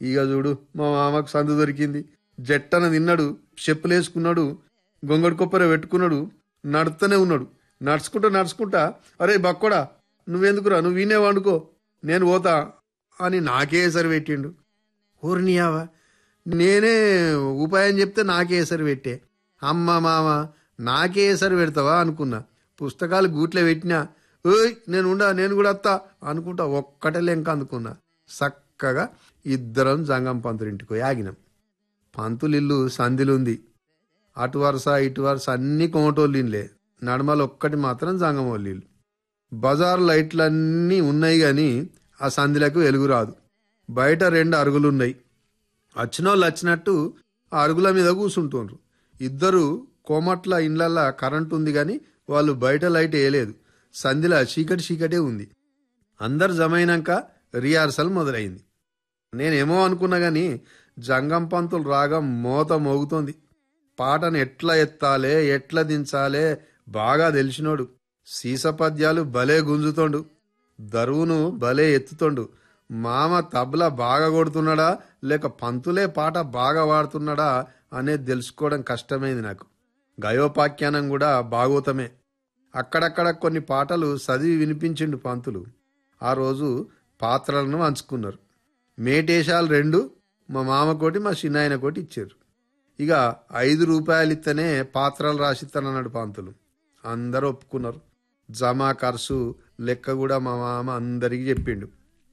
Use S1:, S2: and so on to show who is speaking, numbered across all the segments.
S1: ఇక చూడు మా మామకు సందు దొరికింది జట్టన తిన్నాడు చెప్పులేసుకున్నాడు గొంగడి కొప్పర పెట్టుకున్నాడు నడుస్తూనే ఉన్నాడు నడుచుకుంటా నడుచుకుంటా అరే బక్కోడా నువ్వెందుకురా నువ్వు వీనే వండుకో నేను పోతా అని నాకే సరి పెట్టిండు ఊరినియావా నేనే ఉపాయం చెప్తే నాకే ఎసరు పెట్టే అమ్మ మామ నాకే ఎసరు పెడతావా అనుకున్నా పుస్తకాలు గూట్లో పెట్టినా ఓయ్ నేను ఉండా నేను కూడా వస్తా అనుకుంటా ఒక్కటే లెంక అందుకున్నా చక్కగా ఇద్దరం జంగం పంతులింటికి పోయి ఆగినాం పంతులు ఇల్లు సంధిలుంది అటు వరుస ఇటు వరుస అన్ని కోమటోళ్ళిన్లే నడమలు ఒక్కటి మాత్రం జంగమోళ్ళ ఇల్లు బజార్ లైట్లన్నీ ఉన్నాయి గాని ఆ సంధిలకు వెలుగు రాదు బయట రెండు అరుగులున్నాయి వచ్చిన వాళ్ళు వచ్చినట్టు ఆ అరుగుల మీద కూర్చుంటుండ్రు ఇద్దరు కోమట్ల ఇండ్లల్లా కరెంట్ ఉంది గాని వాళ్ళు బయట లైట్ వేయలేదు సంధిలా చీకటి చీకటే ఉంది అందరు జమైనాక రిహార్సల్ మొదలైంది నేనేమో అనుకున్నా గాని జంగం పంతులు రాగం మోత మోగుతోంది పాటను ఎట్లా ఎత్తాలే ఎట్లా దించాలే బాగా తెలిసినోడు సీసపద్యాలు భలే గుంజుతోండు దరువును భలే ఎత్తుతోండు మామ తబలా బాగా కొడుతున్నాడా లేక పంతులే పాట బాగా వాడుతున్నాడా అనేది తెలుసుకోవడం కష్టమైంది నాకు గయోపాఖ్యానం కూడా భాగవతమే అక్కడక్కడ కొన్ని పాటలు చదివి వినిపించిండు పంతులు ఆ రోజు పాత్రలను పంచుకున్నారు మేటేశాలు రెండు మా మామ కోటి మా చిన్నాయన కోటి ఇచ్చారు ఇక ఐదు రూపాయలు ఇస్తేనే పాత్రలు రాసిస్తానన్నాడు పంతులు అందరూ ఒప్పుకున్నారు జమా ఖర్చు లెక్క కూడా మా మామ అందరికీ చెప్పిండు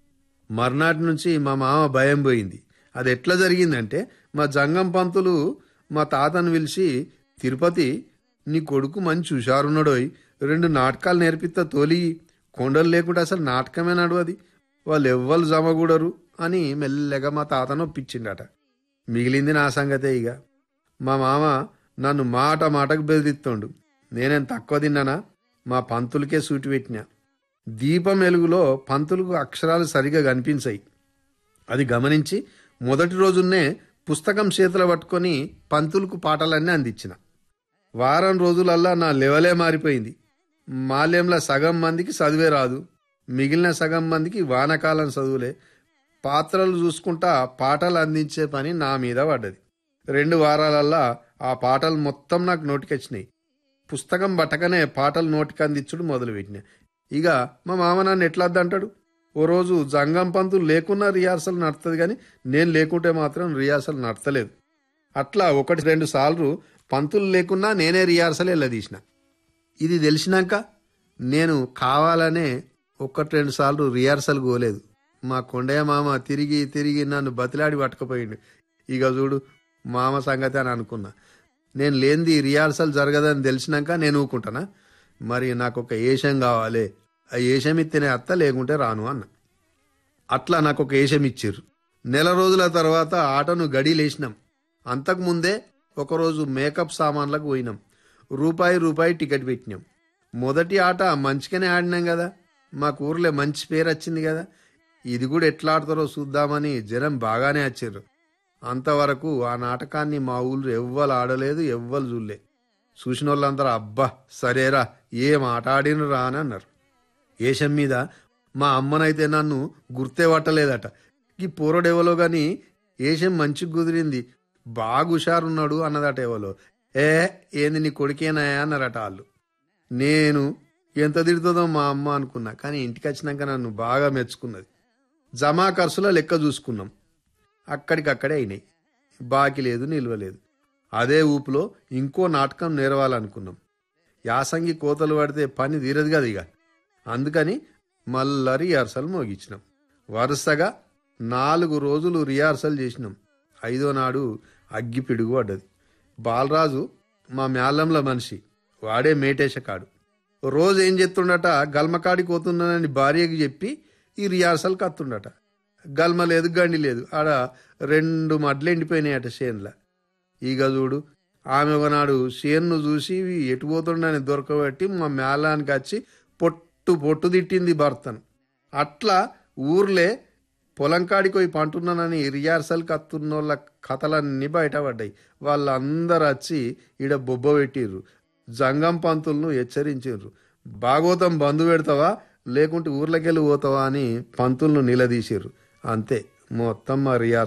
S1: మర్నాటి నుంచి మా మామ భయం పోయింది అది ఎట్లా జరిగిందంటే మా జంగం పంతులు మా తాతను పిలిచి తిరుపతి నీ కొడుకు మంచి హుషారున్నాడోయ్ రెండు నాటకాలు నేర్పిస్తా తోలి కొండలు లేకుండా అసలు నాటకమే నడవది వాళ్ళు ఎవ్వరు జమగూడరు అని మెల్లగా మా తాతను ఒప్పించిండట మిగిలింది నా సంగతే ఇక మా మామ నన్ను మాట మాటకు బెదిరిస్తోండు నేనేం తక్కువ తిన్నానా మా పంతులకే సూటి పెట్టినా దీపం వెలుగులో పంతులకు అక్షరాలు సరిగా కనిపించాయి అది గమనించి మొదటి రోజున్నే పుస్తకం చేతులు పట్టుకొని పంతులకు పాటలన్నీ అందించిన వారం రోజులల్లా నా లెవలే మారిపోయింది మాల్యంలో సగం మందికి చదివే రాదు మిగిలిన సగం మందికి వానకాలం చదువులే పాత్రలు చూసుకుంటా పాటలు అందించే పని నా మీద పడ్డది రెండు వారాలల్లా ఆ పాటలు మొత్తం నాకు నోటికొచ్చినాయి పుస్తకం పట్టకనే పాటలు నోటికి అందించుడు మొదలుపెట్టినా ఇక మా మామ నన్ను ఎట్లా అంటాడు ఓ రోజు జంగం పంతులు లేకున్నా రిహార్సల్ నడుతుంది కానీ నేను లేకుంటే మాత్రం రిహార్సల్ నడతలేదు అట్లా ఒకటి రెండు సార్లు పంతులు లేకున్నా నేనే రిహార్సల్ వెళ్ళదీసిన ఇది తెలిసినాక నేను కావాలనే ఒకటి రెండు సార్లు రిహార్సల్ పోలేదు మా కొండయ్య మామ తిరిగి తిరిగి నన్ను బతిలాడి పట్టుకుపోయిండు ఇక చూడు మామ సంగతి అని అనుకున్నా నేను లేనిది రిహార్సల్ జరగదని తెలిసినాక నేను ఊకుంటానా మరి నాకు ఒక ఏషం కావాలి ఆ ఏషం ఇస్తేనే అత్త లేకుంటే రాను అన్న అట్లా నాకు ఒక ఏషం ఇచ్చిర్రు నెల రోజుల తర్వాత ఆటను గడిలేసినాం అంతకుముందే ఒకరోజు మేకప్ సామాన్లకు పోయినాం రూపాయి రూపాయి టికెట్ పెట్టినాం మొదటి ఆట మంచిగానే ఆడినాం కదా మా ఊర్లో మంచి పేరు వచ్చింది కదా ఇది కూడా ఎట్లా ఆడతారో చూద్దామని జనం బాగానే వచ్చారు అంతవరకు ఆ నాటకాన్ని మా ఊళ్ళో ఎవ్వరు ఆడలేదు ఎవ్వరు చూడలే చూసిన వాళ్ళందరూ అబ్బా సరేరా ఏం ఆట ఆడినరా అని అన్నారు ఏషం మీద మా అమ్మనైతే నన్ను గుర్తే పట్టలేదట ఈ పోరడెవలో గాని ఏషం మంచిగా కుదిరింది బాగా హుషారున్నాడు అన్నదట ఎవలో ఏ ఏంది నీ కొడుకేనా అన్నారట వాళ్ళు నేను ఎంత తిడుతుందో మా అమ్మ అనుకున్నా కానీ ఇంటికి వచ్చినాక నన్ను బాగా మెచ్చుకున్నది జమా ఖర్చుల లెక్క చూసుకున్నాం అక్కడికక్కడే అయినాయి బాకి లేదు నిల్వ లేదు అదే ఊపులో ఇంకో నాటకం నేరవాలనుకున్నాం యాసంగి కోతలు పడితే పని తీరదు కదా ఇక అందుకని మళ్ళా రిహార్సల్ మోగించినాం వరుసగా నాలుగు రోజులు రిహార్సల్ చేసినాం ఐదో నాడు అగ్గి పిడుగు పడ్డది బాలరాజు మా మేళంలో మనిషి వాడే మేటేశకాడు రోజు ఏం చేస్తుండట గల్మకాడికి పోతున్నానని భార్యకి చెప్పి ఈ రిహార్సల్ కత్తుండట గల్మ లేదు గండి లేదు ఆడ రెండు మడ్లు ఎండిపోయినాయట చేన్ల ఈగ చూడు ఆమె ఒకనాడు చేన్ను చూసి ఎటు పోతుండని దొరకబట్టి మా మేళానికి వచ్చి పొట్టు పొట్టు తిట్టింది భర్తను అట్లా ఊర్లే పొలం కాడికి పోయి పంటున్నానని రిహార్సల్ కత్తున్నోళ్ళ కథలన్నీ బయటపడ్డాయి వాళ్ళందరూ వచ్చి ఈడ బొబ్బ పెట్టిర్రు జంగం పంతులను హెచ్చరించారు భాగవతం బంధు పెడతావా లేకుంటే ఊర్లకెళ్ళి పోతావా అని పంతులను నిలదీసిర్రు అంతే మొత్తం మా రిహార్సల్